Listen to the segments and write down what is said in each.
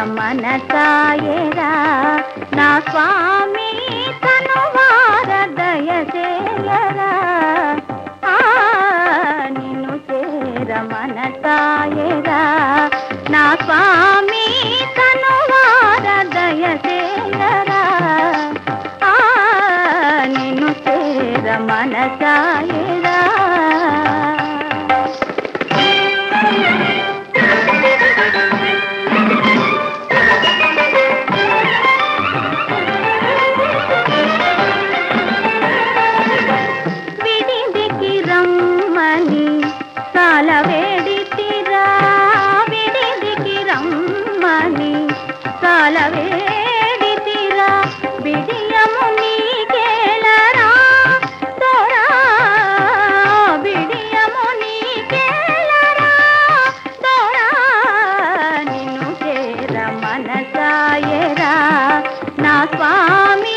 మనసాయరా నా స్వామి కనువార దయచేయరా ఆ, నిన్ను చేర మనసాయరా నా స్వామి కనువార దయచేయరా ఆ, నిన్ను చేర మనసాయరా విడిదికి రమ్మని కాల వేడితిరా విడిదికి రమ్మని కాల వేడితిరా బిడియము నీకేలరా తోడా బిడియము నీకేలరా తోడా నిన్ను చేర మనసాయరా నా స్వామి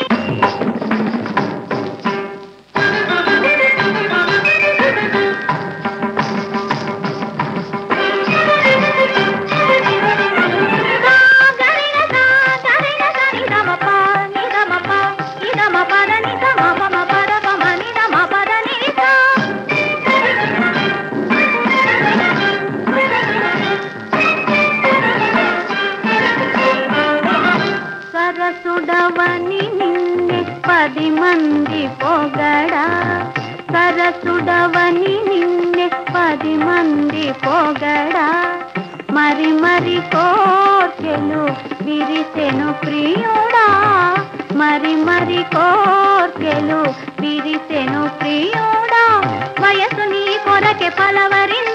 సరసుడవని నిన్నే పది మంది పొగడా సరసుడవని నిన్నే పది మంది పొగడా మరి మరి కోర్కెలు విరిసెను ప్రియుడా మరి మరి కోర్కెలు విరిసెను ప్రియుడా వయసు నీ కొరకే పలవరింది